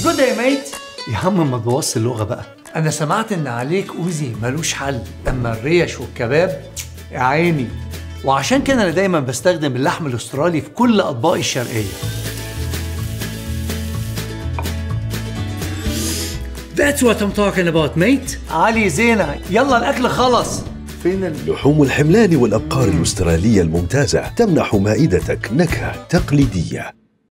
جود يا ميت يا عم ما تبوظش اللغه بقى انا سمعت ان عليك اوزي ملوش حل اما الريش والكباب يا عيني وعشان كده انا دايما بستخدم اللحم الاسترالي في كل اطباقي الشرقيه That's what I'm talking about mate علي زينه يلا الاكل خلص فين ال... لحوم الحملان والأبقار الأسترالية الممتازة تمنح مائدتك نكهة تقليدية